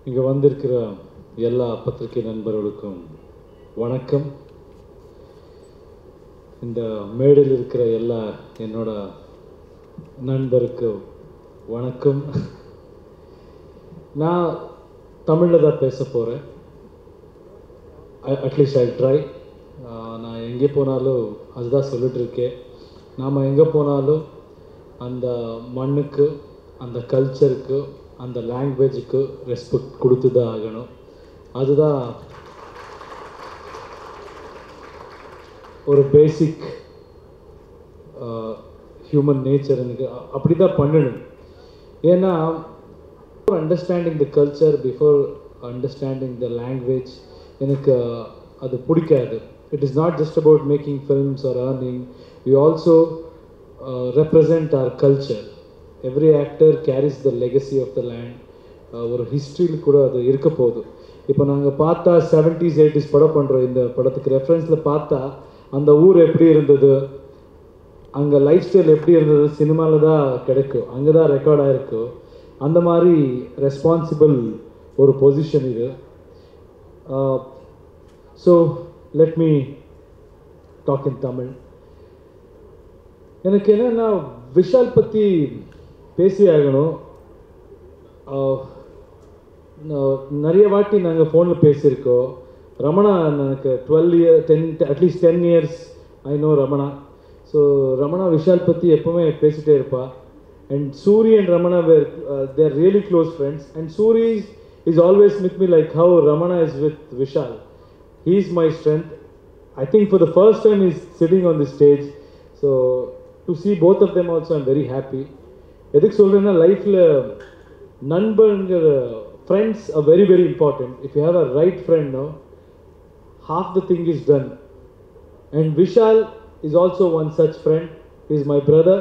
இங்கே வந்திருக்கிற எல்லா பத்திரிகை நண்பர்களுக்கும் வணக்கம் இந்த மேடையில் இருக்கிற எல்லா என்னோட நண்பருக்கு வணக்கம் நான் தமிழில் தான் பேச போகிறேன் அட்லீஸ்ட் ஐ ட்ரை நான் எங்கே போனாலும் அதுதான் சொல்லிட்டு இருக்கேன் நாம் எங்கே போனாலும் அந்த மண்ணுக்கு அந்த கல்ச்சருக்கு அந்த லாங்குவேஜுக்கு ரெஸ்பெக்ட் கொடுத்து தான் ஆகணும் அதுதான் ஒரு பேசிக் ஹியூமன் நேச்சர் எனக்கு அப்படி தான் பண்ணணும் ஏன்னா understanding the culture before understanding the language எனக்கு அது பிடிக்காது it is not just about making films or earning we also represent our culture every actor carries the legacy of the land ஒரு ஹிஸ்ட்ரியில் கூட அது இருக்க போகுது இப்போ நாங்கள் பார்த்தா செவன்ட்டீஸ் எயிட்டிஸ் படம் பண்ணுறோம் இந்த படத்துக்கு ரெஃபரன்ஸில் பார்த்தா அந்த ஊர் எப்படி இருந்தது அங்கே லைஃப் ஸ்டைல் எப்படி இருந்தது சினிமாவில் தான் கிடைக்கும் அங்கே தான் ரெக்கார்ட் ஆகிருக்கு அந்த மாதிரி ரெஸ்பான்சிபிள் ஒரு பொசிஷன் இது so let me talk in Tamil எனக்கு என்னென்னா விஷால் பற்றி பேசி ஆகணும் நிறைய வாட்டி நாங்கள் ஃபோனில் பேசியிருக்கோம் ரமணா எனக்கு twelve year ten at least ten years I know Ramana so Ramana Vishal பற்றி எப்போவுமே பேசிகிட்டே இருப்பா and Suri and Ramana were there really close friends and Suri is always with me like how Ramana is with Vishal he is my strength I think for the first time is sitting on the stage so to see both of them also I'm very happy எதுக்கு சொல்கிறேன்னா லைஃப்பில் நண்பங்கிற friends are very very important if you have a right friend no half the thing is done. And Vishal is also one such friend. He is my brother.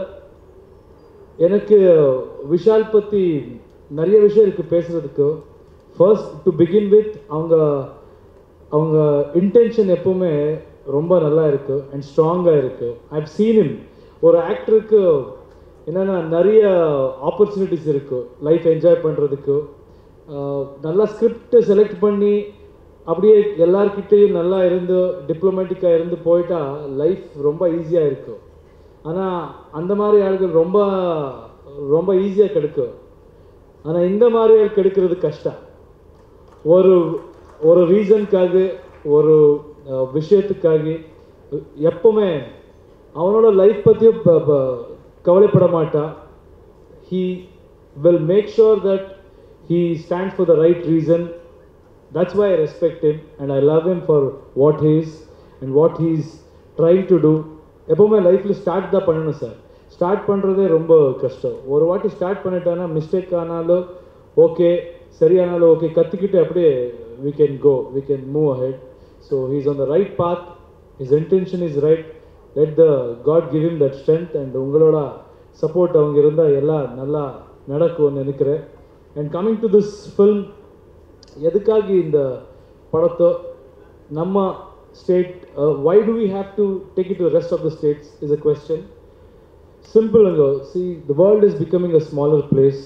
எனக்கு விஷால் பற்றி நிறைய விஷயம் இருக்குது பேசுகிறதுக்கு first to begin with அவங்க அவங்க intention எப்போவுமே ரொம்ப நல்லா இருக்குது அண்ட் ஸ்ட்ராங்காக இருக்குது ஐ ஹவ் சீன் இம் ஒரு ஆக்டருக்கு என்னென்னா நிறைய ஆப்பர்ச்சுனிட்டிஸ் இருக்குது லைஃப் என்ஜாய் பண்ணுறதுக்கு நல்லா ஸ்கிரிப்ட் செலக்ட் பண்ணி அப்படியே எல்லார்கிட்டையும் நல்லா இருந்து டிப்ளமேட்டிக்காக இருந்து போயிட்டா லைஃப் ரொம்ப ஈஸியாக இருக்கும் ஆனால் அந்த மாதிரி ஆளுகள் ரொம்ப ரொம்ப ஈஸியாக கிடைக்கும் ஆனால் இந்த மாதிரி ஆள் கிடைக்கிறது கஷ்டம் ஒரு ஒரு ரீசனுக்காக ஒரு விஷயத்துக்காக எப்பவுமே அவனோட லைஃப் பற்றியும் கவலைப்பட மாட்டான் he will make sure that he stand for the right reason that's why I respect him and I love him for what he is and what he is trying to do எப்போவுமே லைஃப்பில் start தான் பண்ணணும் sir start பண்ணுறதே ரொம்ப கஷ்டம் ஒரு வாட்டி start பண்ணிட்டோன்னா மிஸ்டேக் ஆனாலும் ஓகே சரியானாலும் ஓகே கற்றுக்கிட்டு அப்படியே we can go we can move ahead so he's on the right path his intention is right let the god give him that strength and உங்களோட சப்போர்ட் அவங்க இருந்தால் எல்லாம் நல்லா நடக்கும்னு நினைக்கிறேன் and coming to this film எதுக்காக இந்த படத்தை நம்ம state why do we have to take it to rest of the states is a question சிம்பிளுங்க see the world is becoming a smaller place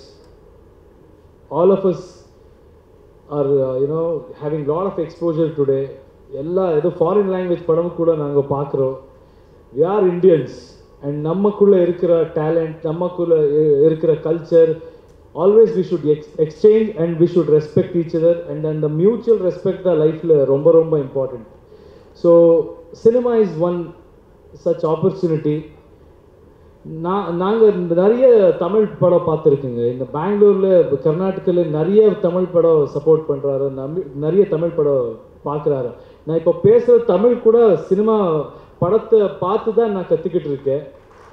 all of us are you know having lot of exposure today எல்லா ஏதோ foreign language படம் கூட நாங்கள் பார்க்குறோம் we are Indians and நமக்குள்ளே இருக்கிற talent நமக்குள்ளே இருக்கிற culture always we should ex exchange and we should respect each other and அந்த மியூச்சுவல் ரெஸ்பெக்ட் தான் லைஃப்பில் ரொம்ப ரொம்ப important so cinema is one such opportunity நான் நாங்கள் நிறைய தமிழ் படம் பார்த்துருக்குங்க இந்த பெங்களூரில் கர்நாடகாவில் நிறைய தமிழ் படம் சப்போர்ட் பண்ணுறாரு நிறைய தமிழ் படம் பார்க்குறாரு நான் இப்போ பேசுகிற தமிழ் கூட சினிமா படத்தை பார்த்து தான் நான் கற்றுக்கிட்டு இருக்கேன்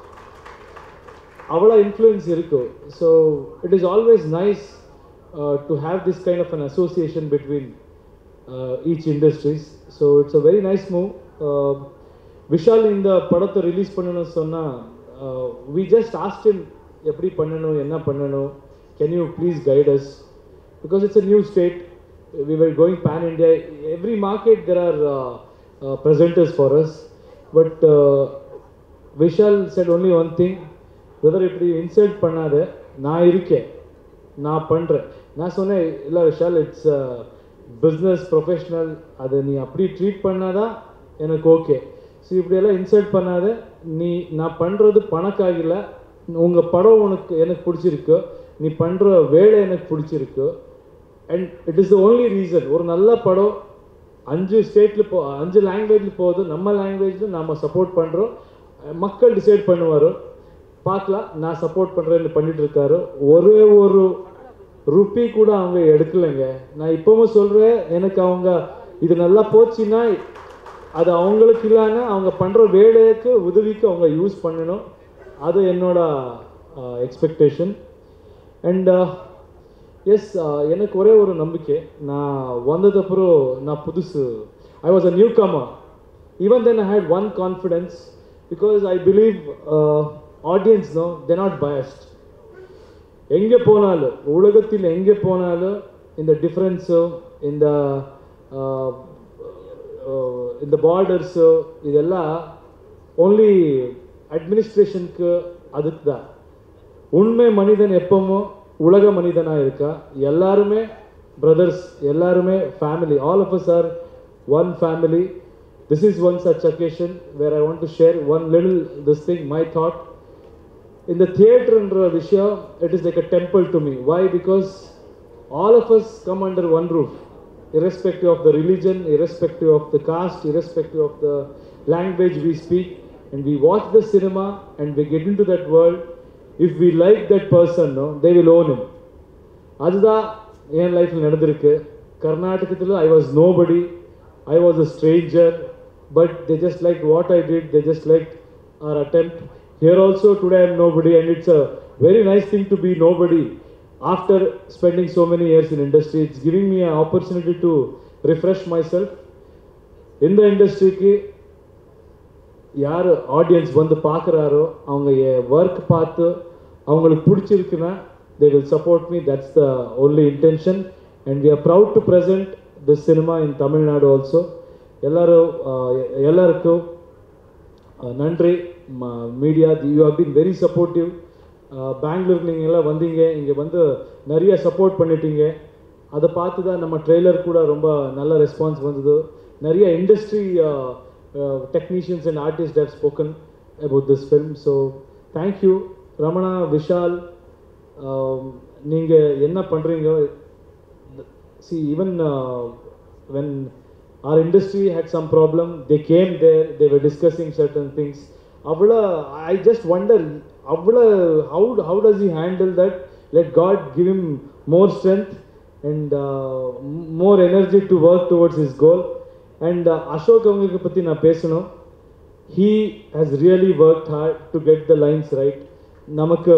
அவ்வளோ இன்ஃப்ளூயன்ஸ் இருக்கும் so it is always nice to have this kind of an association between each industries so it's a very nice move Vishal இந்த படத்தை ரிலீஸ் பண்ணணும்னு சொன்னால் வி ஜஸ்ட் ஆஸ்டின் எப்படி பண்ணணும் என்ன பண்ணணும் can you please guide us because it's a new state we were going pan India every market there are presenters for us but Vishal said only one thing brother இப்படி insult பண்ணாத நான் இருக்கேன் நான் பண்ணுறேன் நான் சொன்னேன் இல்லை விஷால் இட்ஸ் பிஸ்னஸ் ப்ரொஃபஷ்னல் அதை நீ அப்படி ட்ரீட் பண்ணாதான் எனக்கு ஓகே ஸோ இப்படியெல்லாம் இன்சல்ட் பண்ணாத நீ நான் பண்ணுறது பணக்காகல உங்கள் படம் உனக்கு எனக்கு பிடிச்சிருக்கு நீ பண்ணுற வேலை எனக்கு பிடிச்சிருக்கு and it is the only reason ஒரு நல்ல படம் அஞ்சு ஸ்டேட்டில் போ அஞ்சு லாங்குவேஜில் போகுது நம்ம லாங்குவேஜில் நம்ம சப்போர்ட் பண்ணுறோம் மக்கள் டிசைட் பண்ணுவார் பார்க்கலாம் நான் சப்போர்ட் பண்ணுறேன்னு பண்ணிட்டு இருக்காரு ஒரே ஒரு ருப்பி கூட அவங்க எடுக்கலைங்க நான் இப்பவும் சொல்கிறேன் எனக்கு அவங்க இது நல்லா போச்சுன்னா அது அவங்களுக்கு இல்லைன்னா அவங்க பண்ணுற வேலைக்கு உதவிக்கு அவங்க யூஸ் பண்ணணும் அது என்னோட எக்ஸ்பெக்டேஷன் அண்ட் எஸ் எனக்கு ஒரே ஒரு நம்பிக்கை நான் வந்ததப்புறம் நான் புதுசு I was a newcomer even then I had one confidence because I believe audience no they not biased எங்கே போனாலும் உலகத்தில் எங்கே போனாலும் இந்த டிஃப்ரென்ஸோ இந்த ஆஹ், ஆஹ், இந்த பார்டர்ஸோ இதெல்லாம் ஓன்லி அட்மினிஸ்ட்ரேஷனுக்கு அதுக்கு தான் உண்மை மனிதன் எப்பவும் உலக மனிதனா இருக்கா எல்லாருமே பிரதர்ஸ் எல்லாருமே family all of us are one family this is one such occasion where I want to share one little this thing my thought இந்த தியேட்டர்ன்ற விஷயம் it is like a temple to me why because all of us come under one roof irrespective of the religion, irrespective of the caste, irrespective of the language we speak, and we watch the cinema and we get into that world. If we like that person, no, they will own him. அதுதான் என் லைஃப்பில் நடந்திருக்கு கர்நாடகத்தில் I was nobody I was a stranger but they just like what I did they just like our attempt here also today I am nobody and it's a very nice thing to be nobody after spending so many years in industry it's giving me an opportunity to refresh myself இந்த இண்டஸ்ட்ரிக்கு யார் audience வந்து பார்க்குறாரோ அவங்க என் work பார்த்து அவங்களுக்கு பிடிச்சிருக்குன்னா they will support me that's the only intention and we are proud to present the cinema in Tamil Nadu also எல்லாரும் ஆஹ், எல்லாருக்கும் அஹ் நன்றி media you have been very supportive Bangalore நீங்கள் எல்லாம் வந்தீங்க இங்கே வந்து நிறைய சப்போர்ட் பண்ணிட்டீங்க அதை பார்த்து தான் நம்ம ட்ரெய்லர் கூட ரொம்ப நல்ல ரெஸ்பான்ஸ் வந்தது நிறைய industry technicians and artist have spoken about this film so thank you Ramana Vishal நீங்கள் என்ன பண்ணுறீங்க see even uh, when our industry had some problem they came there they were discussing certain things avla i just wonder avla how how does he handle that let god give him more strength and uh, m- more energy to work towards his goal and uh, ashok அவங்களுக்கு பத்தி நான் பேசணும் he has really worked hard to get the lines right நமக்கு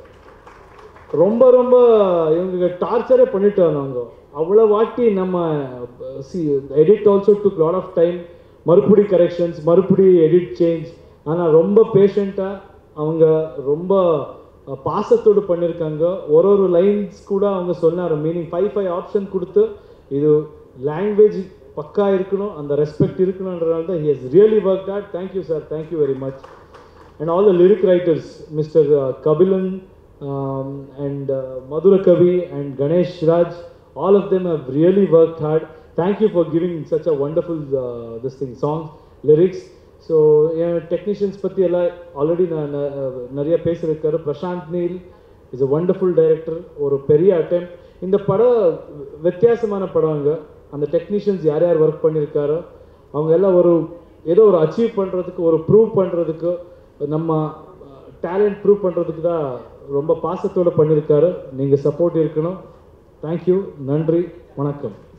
ரொம்ப ரொம்ப இவங்க டார்ச்சரே பண்ணிட்டோம் நாங்கள் அவ்வளோ வாட்டி நம்ம சி edit also took lot of time மறுபடி கரெக்ஷன்ஸ் மறுபடி எடிட் சேஞ்ச் ஆனால் ரொம்ப பேஷண்ட்டாக அவங்க ரொம்ப அஹ், பாசத்தோடு பண்ணியிருக்காங்க ஒரு ஒரு லைன்ஸ் கூட அவங்க சொன்னார் மீனிங் ஃபைவ் ஃபைவ் ஆப்ஷன் கொடுத்து இது லாங்குவேஜ் பக்கா இருக்கணும் அந்த ரெஸ்பெக்ட் இருக்கணுன்றனால தான் he has really work hard thank you sir thank you very much and all the lyric writers, Mr. Uh, Kabilan um, and uh, Madhura Kavi and Ganesh Raj, all of them have really worked hard. Thank you for giving such a wonderful uh, this thing song lyrics. So என் technicians பற்றி எல்லாம் already நான் ந- நிறைய பேசியிருக்காரு Prashanth Neel is a wonderful director ஒரு பெரிய அட்டம் இந்த படம் வித்தியாசமான படங்க அந்த டெக்னீஷியன்ஸ் யார் யார் ஒர்க் பண்ணியிருக்காரோ அவங்க எல்லாம் ஒரு ஏதோ ஒரு அச்சீவ் பண்ணுறதுக்கு ஒரு ப்ரூவ் பண்ணுறதுக்கு நம்ம டேலண்ட் ப்ரூவ் பண்ணுறதுக்கு தான் ரொம்ப பாசத்தோடு பண்ணியிருக்காரு நீங்கள் சப்போர்ட் இருக்கணும் தேங்க்யூ நன்றி வணக்கம்